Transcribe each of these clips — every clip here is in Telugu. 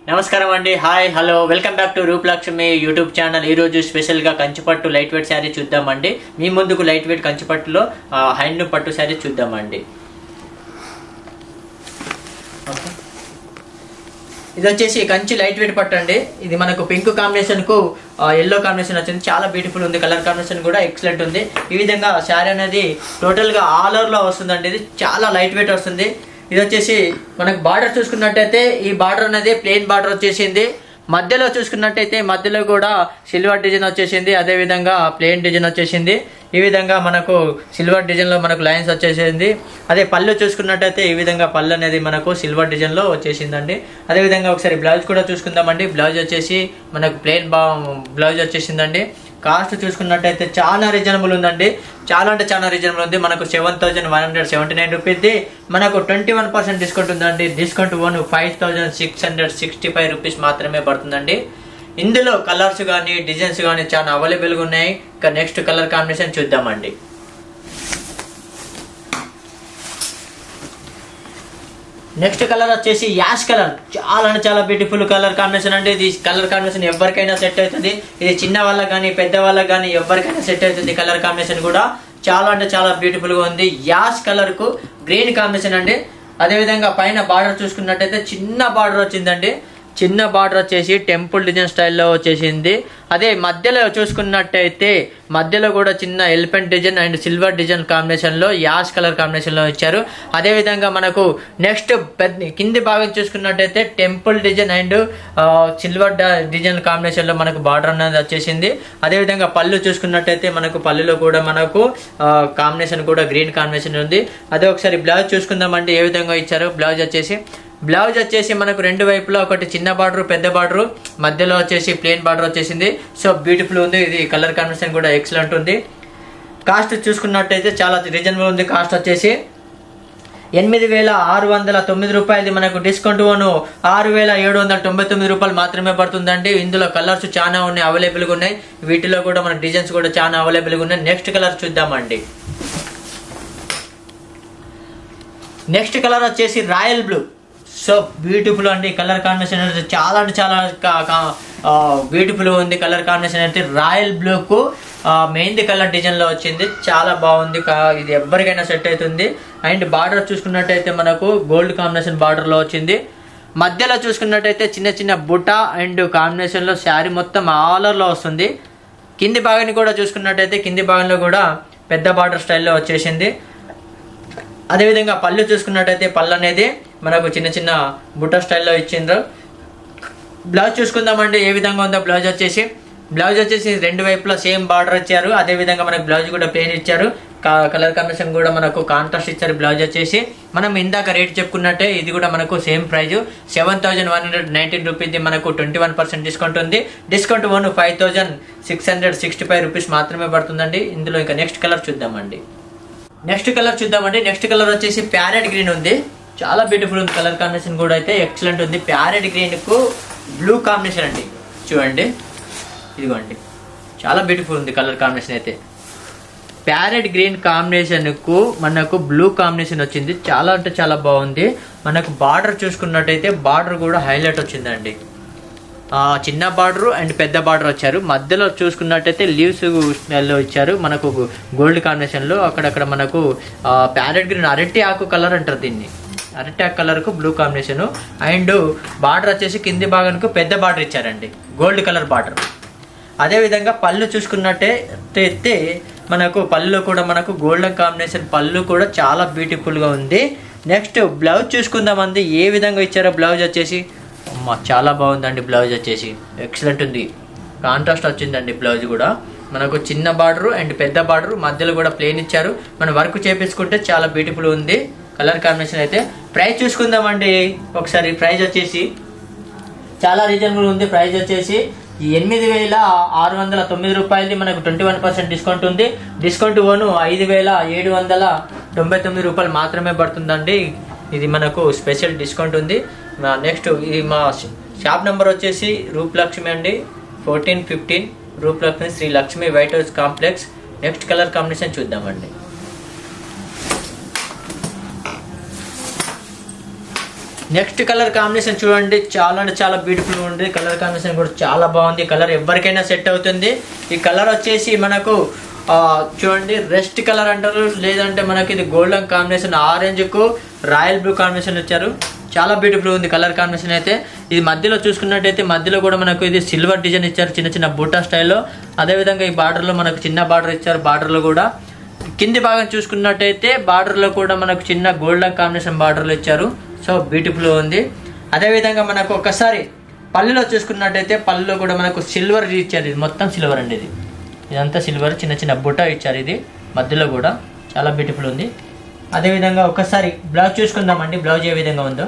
నమస్కారం అండి hi hello welcome back to Roopalakshmi YouTube channel ఈ రోజు స్పెషల్ గా కంచిపట్టు లైట్ వెయిట్ శారీ చూద్దామండి మీ ముందుకు లైట్ వెయిట్ కంచిపట్టులో హ్యాండ్ పట్టు శారీ చూద్దామండి ఓకే. ఇది వచ్చేసి కంచి లైట్ వెయిట్ పట్టు అండి ఇది మనకు పింక్ కాంబినేషన్ కు ఎల్లో కాంబినేషన్ వచ్చింది చాలా బ్యూటిఫుల్ ఉంది కలర్ కాంబినేషన్ కూడా ఎక్సలెంట్ ఉంది ఈ విధంగా శారీ అనేది టోటల్ గా ఆల్ ఓవర్ లో వస్తుందండి ఇది చాలా లైట్ వెయిట్ వస్తుంది ఇది వచ్చేసి మనకు బార్డర్ చూసుకున్నట్టయితే ఈ బార్డర్ అనేది ప్లెయిన్ బార్డర్ వచ్చేసింది మధ్యలో చూసుకున్నట్టయితే మధ్యలో కూడా సిల్వర్ డిజైన్ వచ్చేసింది అదే విధంగా ప్లెయిన్ డిజైన్ వచ్చేసింది ఈ విధంగా మనకు సిల్వర్ డిజైన్ లో మనకు లైన్స్ వచ్చేసింది అదే పళ్ళు చూసుకున్నట్టయితే ఈ విధంగా పళ్ళు అనేది మనకు సిల్వర్ డిజైన్ లో వచ్చేసిందండి అదే విధంగా ఒకసారి బ్లౌజ్ కూడా చూసుకుందామండి బ్లౌజ్ వచ్చేసి మనకు ప్లెయిన్ బా బ్లౌజ్ వచ్చేసిందండి కాస్ట్ చూసుకున్నట్టయితే చాలా రీజనబుల్ ఉందండి చాలా అంటే చాలా రీజనబుల్ ఉంది మనకు seven thousand one hundred seventy nine రూపీస్ది మనకు ట్వంటీ వన్ పర్సెంట్ డిస్కౌంట్ ఉందండి discount one five thousand six hundred sixty five rupees మాత్రమే పడుతుందండి ఇందులో కలర్స్ కానీ డిజైన్స్ కానీ చాలా అవైలబుల్గా ఉన్నాయి ఇక నెక్స్ట్ కలర్ కాంబినేషన్ చూద్దామండి నెక్స్ట్ కలర్ వచ్చేసి యాష్ కలర్ చాలా అంటే చాలా బ్యూటిఫుల్ కలర్ కాంబినేషన్ అండి ఇది కలర్ కాంబినేషన్ ఎవరికైనా సెట్ అవుతుంది ఇది చిన్న వాళ్ళకి కానీ పెద్ద వాళ్ళకి కానీ ఎవరికైనా సెట్ అవుతుంది కలర్ కాంబినేషన్ కూడా చాలా అంటే చాలా బ్యూటిఫుల్ గా ఉంది యాష్ కలర్ కు గ్రీన్ కాంబినేషన్ అండి అదే విధంగా పైన బార్డర్ చూసుకున్నట్టయితే చిన్న బార్డర్ వచ్చిందండి చిన్న బార్డర్ వచ్చేసి టెంపుల్ డిజైన్ స్టైల్లో వచ్చేసింది అదే మధ్యలో చూసుకున్నట్టయితే మధ్యలో కూడా చిన్న elephant design and silver design combination లో యాష్ కలర్ కాంబినేషన్ లో ఇచ్చారు అదే విధంగా మనకు నెక్స్ట్ పెద్ద కింది భాగం చూసుకున్నట్టయితే temple design and silver design combination లో మనకు బార్డర్ అనేది వచ్చేసింది అదే విధంగా పళ్ళు చూసుకున్నట్టయితే మనకు పళ్ళులో కూడా మనకు కాంబినేషన్ కూడా గ్రీన్ కాంబినేషన్ ఉంది అదే ఒకసారి బ్లౌజ్ చూసుకుందామంటే ఏ విధంగా ఇచ్చారు బ్లౌజ్ వచ్చేసి బ్లౌజ్ వచ్చేసి మనకు రెండు వైపులా ఒకటి చిన్న బార్డర్ పెద్ద బార్డర్ మధ్యలో వచ్చేసి ప్లెయిన్ బార్డర్ వచ్చేసింది సో బ్యూటిఫుల్ ఉంది ఇది కలర్ కాంబినేషన్ కూడా ఎక్సలెంట్ ఉంది కాస్ట్ చూసుకున్నట్టయితే చాలా రీజనబుల్ ఉంది కాస్ట్ వచ్చేసి ఎనిమిది వేల ఆరు వందల తొమ్మిది రూపాయలది మనకు డిస్కౌంట్ వను ఆరు వేల ఏడు వందల తొంభై తొమ్మిది రూపాయలు మాత్రమే పడుతుందండి ఇందులో కలర్స్ చాలా ఉన్నాయి అవైలబుల్గా ఉన్నాయి వీటిలో కూడా మన డిజైన్స్ కూడా చాలా అవైలబుల్గా ఉన్నాయి నెక్స్ట్ కలర్ చూద్దామండి నెక్స్ట్ కలర్ వచ్చేసి రాయల్ బ్లూ సో బ్యూటిఫుల్ అండి కలర్ కాంబినేషన్ అయితే చాలా అంటే చాలా బ్యూటిఫుల్ ఉంది కలర్ కాంబినేషన్ అయితే రాయల్ బ్లూకు మెయిన్ది కలర్ డిజైన్ లో వచ్చింది చాలా బాగుంది కా- ఇది ఎవరికైనా సెట్ అవుతుంది అండ్ బార్డర్ చూసుకున్నట్టయితే మనకు గోల్డ్ కాంబినేషన్ బార్డర్ లో వచ్చింది మధ్యలో చూసుకున్నట్టయితే చిన్న చిన్న బుట్ట అండ్ కాంబినేషన్ లో శారీ మొత్తం ఆలర్ లో వస్తుంది కింది భాగాన్ని కూడా చూసుకున్నట్టయితే కింది భాగంలో కూడా పెద్ద బార్డర్ స్టైల్లో వచ్చేసింది అదేవిధంగా పళ్ళు చూసుకున్నట్టయితే పళ్ళు అనేది మనకు చిన్న చిన్న బుట్ట స్టైల్లో ఇచ్చిండ్రు బ్లౌజ్ చూసుకుందామండి ఏ విధంగా ఉందో బ్లౌజ్ వచ్చేసి బ్లౌజ్ వచ్చేసి రెండు వైపులా సేమ్ బార్డర్ ఇచ్చారు అదే విధంగా మనకు బ్లౌజ్ కూడా ప్లేన్ ఇచ్చారు కా- కలర్ కాంబినేషన్ కూడా మనకు కాంట్రాస్ట్ ఇచ్చారు బ్లౌజ్ వచ్చేసి మనం ఇందాక రేట్ చెప్పుకున్నట్టే ఇది కూడా మనకు same price seven thousand one hundred nineteen rupees మనకు ట్వంటీ వన్ పర్సెంట్ డిస్కౌంట్ ఉంది discount one five thousand six hundred sixty five rupees మాత్రమే పడుతుందండి ఇందులో ఇంకా నెక్స్ట్ కలర్ చూద్దామండి నెక్స్ట్ కలర్ చూద్దామండి నెక్స్ట్ కలర్ వచ్చేసి ప్యారెట్ గ్రీన్ ఉంది చాలా బ్యూటిఫుల్ ఉంది కలర్ కాంబినేషన్ కూడా అయితే ఎక్సలెంట్ ఉంది ప్యారెట్ గ్రీన్ కు బ్లూ కాంబినేషన్ అండి చూడండి ఇదిగోండి చాలా బ్యూటిఫుల్ ఉంది కలర్ కాంబినేషన్ అయితే ప్యారెట్ గ్రీన్ కాంబినేషన్ కు మనకు బ్లూ కాంబినేషన్ వచ్చింది చాలా అంటే చాలా బాగుంది మనకు బార్డర్ చూసుకున్నట్టయితే బార్డర్ కూడా హైలైట్ వచ్చిందండి ఆ, చిన్న బార్డర్ అండ్ పెద్ద బార్డర్ వచ్చారు మధ్యలో చూసుకున్నట్టయితే లీవ్స్ లో ఇచ్చారు మనకు గోల్డ్ కాంబినేషన్ లో అక్కడక్కడ మనకు ప్యారెట్ గ్రీన్ అరటి ఆకు కలర్ అంటారు దీన్ని అరటి ఆకు కలర్ కు బ్లూ కాంబినేషన్ అండ్ బార్డర్ వచ్చేసి కింది భాగానికి పెద్ద బార్డర్ ఇచ్చారండి గోల్డ్ కలర్ బార్డర్ అదే విధంగా పళ్ళు చూసుకున్నట్టయితే మనకు పళ్ళు కూడా మనకు గోల్డెన్ కాంబినేషన్ పళ్ళు కూడా చాలా బ్యూటిఫుల్ గా ఉంది నెక్స్ట్ బ్లౌజ్ చూసుకుందామంది ఏ విధంగా ఇచ్చారో బ్లౌజ్ వచ్చేసి అమ్మ చాలా బాగుందండి బ్లౌజ్ వచ్చేసి ఎక్సలెంట్ ఉంది కాంట్రాస్ట్ వచ్చిందండి బ్లౌజ్ కూడా మనకు చిన్న బార్డర్ అండ్ పెద్ద బార్డర్ మధ్యలో కూడా ప్లేన్ ఇచ్చారు మనం వర్క్ చేపించుకుంటే చాలా బ్యూటిఫుల్ ఉంది కలర్ కాంబినేషన్ అయితే ప్రైస్ చూసుకుందామండి ఒకసారి ప్రైస్ వచ్చేసి చాలా రీజనబుల్ ఉంది ప్రైస్ వచ్చేసి ఎనిమిది వేల ఆరు వందల తొమ్మిది రూపాయలది మనకు ట్వంటీ వన్ పర్సెంట్ డిస్కౌంట్ ఉంది డిస్కౌంట్ ఓను ఐదు వేల ఏడు వందల తొంభై తొమ్మిది రూపాయలు మాత్రమే పడుతుందండి ఇది మనకు స్పెషల్ డిస్కౌంట్ ఉంది నెక్స్ట్ ఇది మా షాప్ నెంబర్ వచ్చేసి రూపలక్ష్మి అండి fourteen fifteen Rooplakshmi Shri Lakshmi White House Complex next colour combination చూద్దామండి నెక్స్ట్ కలర్ కాంబినేషన్ చూడండి చాలా అంటే చాలా బ్యూటిఫుల్ ఉంది కలర్ కాంబినేషన్ కూడా చాలా బాగుంది కలర్ ఎవరికైనా సెట్ అవుతుంది ఈ కలర్ వచ్చేసి మనకు ఆ, చూడండి రెస్ట్ కలర్ అంటారు లేదంటే మనకి ఇది గోల్డెన్ కాంబినేషన్ ఆరెంజ్ కు రాయల్ బ్లూ కాంబినేషన్ వచ్చారు చాలా బ్యూటిఫుల్ ఉంది కలర్ కాంబినేషన్ అయితే ఇది మధ్యలో చూసుకున్నట్టయితే మధ్యలో కూడా మనకు ఇది సిల్వర్ డిజైన్ ఇచ్చారు చిన్న చిన్న బూటా స్టైల్లో అదేవిధంగా ఈ బార్డర్లో మనకు చిన్న బార్డర్ ఇచ్చారు బార్డర్లో కూడా కింది భాగం చూసుకున్నట్టయితే బార్డర్లో కూడా మనకు చిన్న గోల్డెన్ కాంబినేషన్ బార్డర్లు ఇచ్చారు సో బ్యూటిఫుల్ ఉంది అదేవిధంగా మనకు ఒకసారి పళ్ళులో చూసుకున్నట్టయితే పళ్ళులో కూడా మనకు సిల్వర్ ఇచ్చారు ఇది మొత్తం సిల్వర్ అండి ఇది ఇదంతా సిల్వర్ చిన్న చిన్న బుట్ట ఇచ్చారు ఇది మధ్యలో కూడా చాలా బ్యూటిఫుల్ ఉంది అదేవిధంగా ఒకసారి బ్లౌజ్ చూసుకుందామండి బ్లౌజ్ ఏ విధంగా ఉందో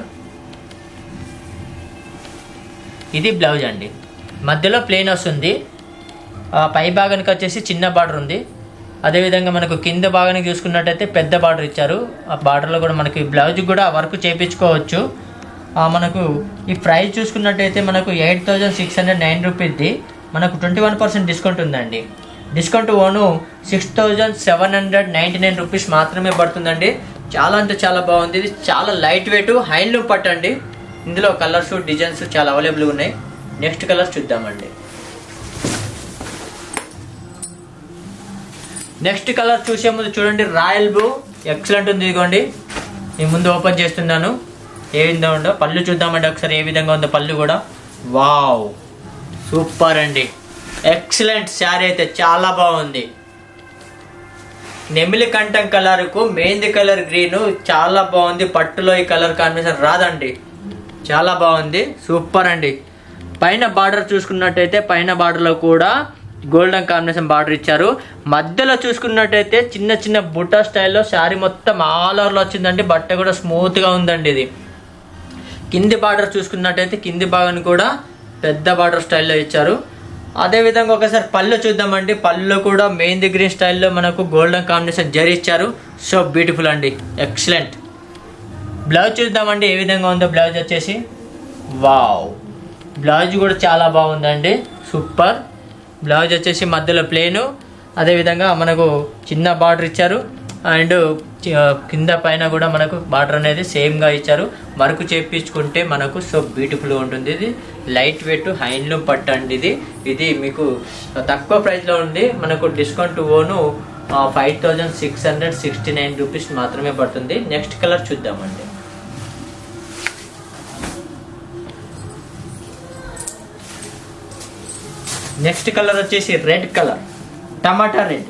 ఇది బ్లౌజ్ అండి మధ్యలో ప్లేన్ వస్తుంది ఆ పై భాగానికి వచ్చేసి చిన్న బార్డర్ ఉంది అదేవిధంగా మనకు కింద భాగానికి చూసుకున్నట్టయితే పెద్ద బార్డర్ ఇచ్చారు ఆ బార్డర్లో కూడా మనకి బ్లౌజ్ కూడా వర్క్ చేయించుకోవచ్చు ఆ మనకు ఈ ప్రైస్ చూసుకున్నట్టయితే మనకు eight thousand six hundred nine రూపీస్ది మనకు ట్వంటీ వన్ పర్సెంట్ డిస్కౌంట్ ఉందండి discount on six thousand seven hundred ninety nine rupees మాత్రమే పడుతుందండి చాలా అంటే చాలా బాగుంది ఇది చాలా లైట్ వెయిట్ హైలూమ్ పట్టండి ఇందులో కలర్స్ డిజైన్స్ చాలా అవైలబుల్ ఉన్నాయి నెక్స్ట్ కలర్స్ చూద్దామండి నెక్స్ట్ కలర్ చూసే ముందు చూడండి రాయల్ బ్లూ ఎక్సలెంట్ ఉంది ఇదిగోండి నేను ముందు ఓపెన్ చేస్తున్నాను ఏ విధంగా ఉందో పళ్ళు చూద్దామండి ఒకసారి ఏ విధంగా ఉందో పళ్ళు కూడా వావ్ సూపర్ అండి ఎక్సలెంట్ శారీ అయితే చాలా బాగుంది నెమిలి కంఠం కలర్కు మెహందీ కలర్ గ్రీన్ చాలా బాగుంది పట్టులో ఈ కలర్ కాంబినేషన్ రాదండి చాలా బాగుంది సూపర్ అండి పైన బార్డర్ చూసుకున్నట్టయితే పైన బార్డర్లో కూడా గోల్డెన్ కాంబినేషన్ బార్డర్ ఇచ్చారు మధ్యలో చూసుకున్నట్టయితే చిన్న చిన్న బుట్ట స్టైల్లో శారీ మొత్తం ఆల్ ఓవర్లో వచ్చిందండి బట్ట కూడా స్మూత్గా ఉందండి ఇది కింది బార్డర్ చూసుకున్నట్టయితే కింది భాగాన్ని కూడా పెద్ద బార్డర్ స్టైల్లో ఇచ్చారు అదే విధంగా ఒకసారి పళ్ళు చూద్దామండి పళ్ళు కూడా మెహందీ గ్రీన్ స్టైల్లో మనకు గోల్డెన్ కాంబినేషన్ జరి ఇచ్చారు సో బ్యూటిఫుల్ అండి ఎక్సలెంట్ బ్లౌజ్ చూద్దామండి ఏ విధంగా ఉందో బ్లౌజ్ వచ్చేసి వావ్ బ్లౌజ్ కూడా చాలా బాగుందండి సూపర్ బ్లౌజ్ వచ్చేసి మధ్యలో ప్లేను అదేవిధంగా మనకు చిన్న బార్డర్ ఇచ్చారు అండ్ చి- కింద పైన కూడా మనకు బార్డర్ అనేది సేమ్గా ఇచ్చారు వర్క్ చేపించుకుంటే మనకు సో బ్యూటిఫుల్గా ఉంటుంది ఇది లైట్ వెయిట్ హైన్లూమ్ పట్టు అండి ఇది ఇది మీకు తక్కువ ప్రైస్లో ఉంది మనకు discount on five thousand six hundred sixty nine rupees మాత్రమే పడుతుంది నెక్స్ట్ కలర్ చూద్దామండి నెక్స్ట్ కలర్ వచ్చేసి red colour tomato red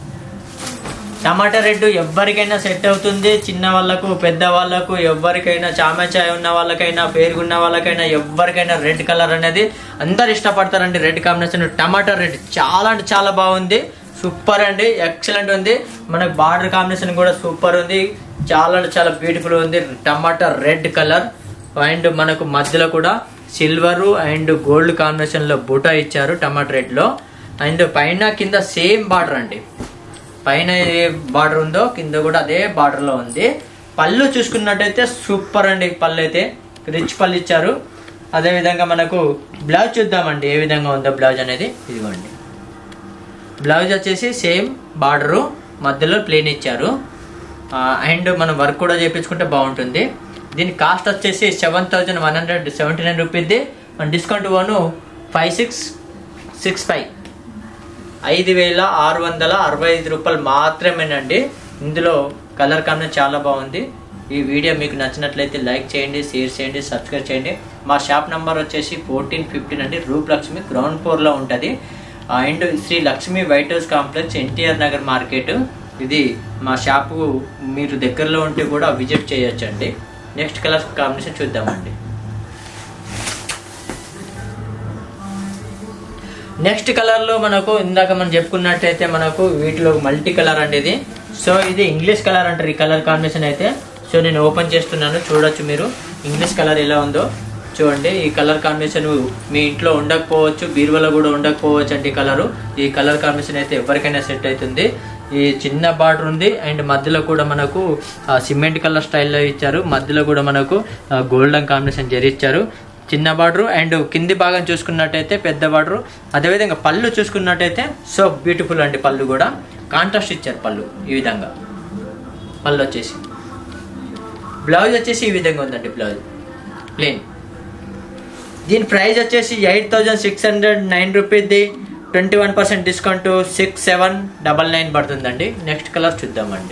tomato red ఎవరికైనా సెట్ అవుతుంది చిన్న వాళ్ళకు పెద్ద వాళ్ళకు ఎవరికైనా చామచాయ్ ఉన్న వాళ్ళకైనా పేరుగున్న వాళ్ళకైనా ఎవరికైనా రెడ్ కలర్ అనేది అందరు ఇష్టపడతారండి రెడ్ కాంబినేషన్ టమాటా రెడ్ చాలా అంటే చాలా బాగుంది సూపర్ అండి ఎక్సలెంట్ ఉంది మనకు బార్డర్ కాంబినేషన్ కూడా సూపర్ ఉంది చాలా అంటే చాలా బ్యూటిఫుల్ ఉంది టమాటా రెడ్ కలర్ అండ్ మనకు మధ్యలో కూడా సిల్వర్ అండ్ గోల్డ్ కాంబినేషన్ లో బూటా ఇచ్చారు టమాటా రెడ్ లో అండ్ పైన కింద సేమ్ బార్డర్ అండి పైన ఏ బార్డర్ ఉందో కింద కూడా అదే బార్డర్ లో ఉంది పళ్ళు చూసుకున్నట్టయితే సూపర్ అండి పళ్ళు అయితే రిచ్ పళ్ళు ఇచ్చారు అదే విధంగా మనకు బ్లౌజ్ చూద్దామండి ఏ విధంగా ఉందో బ్లౌజ్ అనేది ఇదిగోండి బ్లౌజ్ వచ్చేసి సేమ్ బార్డరు మధ్యలో ప్లేన్ ఇచ్చారు అండ్ మనం వర్క్ కూడా చేయించుకుంటే బాగుంటుంది దీని కాస్ట్ వచ్చేసి seven thousand one hundred seventy nine రూపీస్ది మన discount on five six six five ఐదు వేల ఆరు వందల అరవై ఐదు రూపాయలు మాత్రమేనండి ఇందులో కలర్ కాంబినేషన్ చాలా బాగుంది ఈ వీడియో మీకు నచ్చినట్లయితే లైక్ చేయండి షేర్ చేయండి సబ్స్క్రైబ్ చేయండి మా షాప్ నంబర్ వచ్చేసి ఫోర్టీన్ ఫిఫ్టీన్ అండి రూప్ లక్ష్మి గ్రౌండ్ ఫ్లోర్లో ఉంటుంది and Shri Lakshmi White House Complex NTR Nagar market ఇది మా షాపు మీరు దగ్గరలో ఉంటే కూడా విజిట్ చేయొచ్చండి నెక్స్ట్ కలర్ కాంబినేషన్ చూద్దామండి నెక్స్ట్ కలర్లో మనకు ఇందాక మనం చెప్పుకున్నట్టయితే మనకు వీటిలో మల్టీ కలర్ అండి ఇది సో ఇది ఇంగ్లీష్ కలర్ అంటారు ఈ కలర్ కాంబినేషన్ అయితే సో నేను ఓపెన్ చేస్తున్నాను చూడొచ్చు మీరు ఇంగ్లీష్ కలర్ ఎలా ఉందో చూడండి ఈ కలర్ కాంబినేషన్ మీ ఇంట్లో ఉండకపోవచ్చు బీరువాలో కూడా ఉండకపోవచ్చు అండి ఈ కలరు ఈ కలర్ కాంబినేషన్ అయితే ఎవరికైనా సెట్ అవుతుంది ఈ చిన్న బార్డర్ ఉంది అండ్ మధ్యలో కూడా మనకు సిమెంట్ కలర్ స్టైల్లో ఇచ్చారు మధ్యలో కూడా మనకు గోల్డెన్ కాంబినేషన్ జరిచ్చారు చిన్న బార్డర్ అండ్ కింది భాగం చూసుకున్నట్టయితే పెద్ద బార్డర్ అదేవిధంగా పళ్ళు చూసుకున్నట్టయితే సో బ్యూటిఫుల్ అండి పళ్ళు కూడా కాంట్రాస్ట్ ఇచ్చారు పళ్ళు ఈ విధంగా పళ్ళు వచ్చేసి బ్లౌజ్ వచ్చేసి ఈ విధంగా ఉందండి బ్లౌజ్ ప్లేన్ దీని ప్రైస్ వచ్చేసి eight thousand six hundred nine రూపీస్ది twenty one percent discount six seven double nine పడుతుందండి నెక్స్ట్ కలర్ చూద్దామండి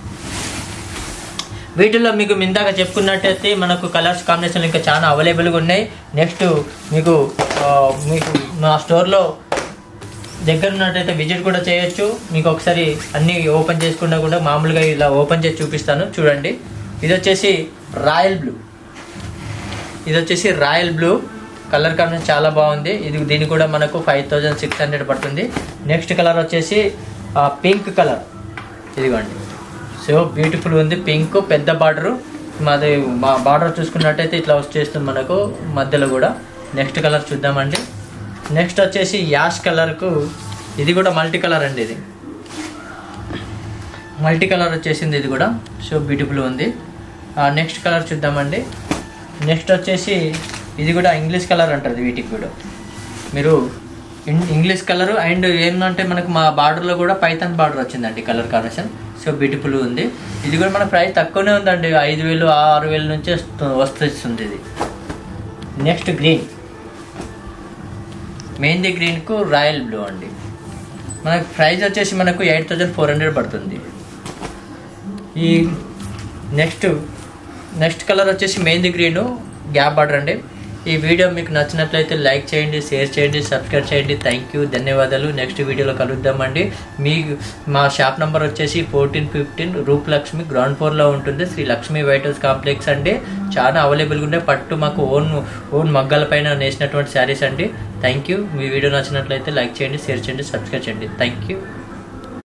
వీటిల్లో మీకు ఇందాక చెప్పుకున్నట్టయితే మనకు కలర్స్ కాంబినేషన్ ఇంకా చాలా అవైలబుల్గా ఉన్నాయి నెక్స్ట్ మీకు ఆ, మీకు మా స్టోర్లో దగ్గర ఉన్నట్టయితే విజిట్ కూడా చేయొచ్చు మీకు ఒకసారి అన్ని ఓపెన్ చేసుకున్నా కూడా మామూలుగా ఇలా ఓపెన్ చేసి చూపిస్తాను చూడండి ఇది వచ్చేసి రాయల్ బ్లూ ఇది వచ్చేసి రాయల్ బ్లూ కలర్ కాంబినేషన్ చాలా బాగుంది ఇది దీని కూడా మనకు ఫైవ్ థౌజండ్ సిక్స్ హండ్రెడ్ పడుతుంది నెక్స్ట్ కలర్ వచ్చేసి పింక్ కలర్ ఇదిగోండి సో బ్యూటిఫుల్ ఉంది పింక్ పెద్ద బార్డర్ మాది మా బార్డర్ చూసుకున్నట్టయితే ఇట్లా వచ్చేస్తుంది మనకు మధ్యలో కూడా నెక్స్ట్ కలర్ చూద్దామండి నెక్స్ట్ వచ్చేసి యాష్ కలర్కు ఇది కూడా మల్టీ కలర్ అండి ఇది మల్టీ కలర్ వచ్చేసింది ఇది కూడా సో బ్యూటిఫుల్ ఉంది నెక్స్ట్ కలర్ చూద్దామండి నెక్స్ట్ వచ్చేసి ఇది కూడా ఇంగ్లీష్ కలర్ అంటారు వీటికి కూడా మీరు ఇన్- ఇంగ్లీష్ కలర్ అండ్ ఏంటంటే మనకు మా బార్డర్లో కూడా పైథాన్ బార్డర్ వచ్చిందండి కలర్ కాంబినేషన్ సో బ్యూటిఫుల్ ఉంది ఇది కూడా మన ప్రైస్ తక్కువనే ఉందండి ఐదు వేలు ఆరు వేల నుంచి వస్తు- వస్తుంది ఇది నెక్స్ట్ గ్రీన్ మెహందీ గ్రీన్కు రాయల్ బ్లూ అండి మనకు ప్రైస్ వచ్చేసి మనకు ఎయిట్ థౌజండ్ ఫోర్ హండ్రెడ్ పడుతుంది ఈ నెక్స్ట్ నెక్స్ట్ కలర్ వచ్చేసి మెహందీ గ్రీన్ గ్యాప్ బార్డర్ అండి ఈ వీడియో మీకు నచ్చినట్లయితే లైక్ చేయండి షేర్ చేయండి సబ్స్క్రైబ్ చేయండి థ్యాంక్ యూ ధన్యవాదాలు నెక్స్ట్ వీడియోలో కలుద్దామండి మీ మా షాప్ నెంబర్ వచ్చేసి fourteen fifteen Roop Lakshmi ground ఫ్లోర్లో ఉంటుంది Shri Lakshmi White House Complex అండి చాలా అవైలబుల్గా ఉండే పట్టు మాకు ఓన్ ఓన్ మగ్గాల పైన నేసినటువంటి శారీస్ అండి థ్యాంక్ యూ మీ వీడియో నచ్చినట్లయితే లైక్ చేయండి షేర్ చేయండి సబ్స్క్రైబ్ చేయండి థ్యాంక్ యూ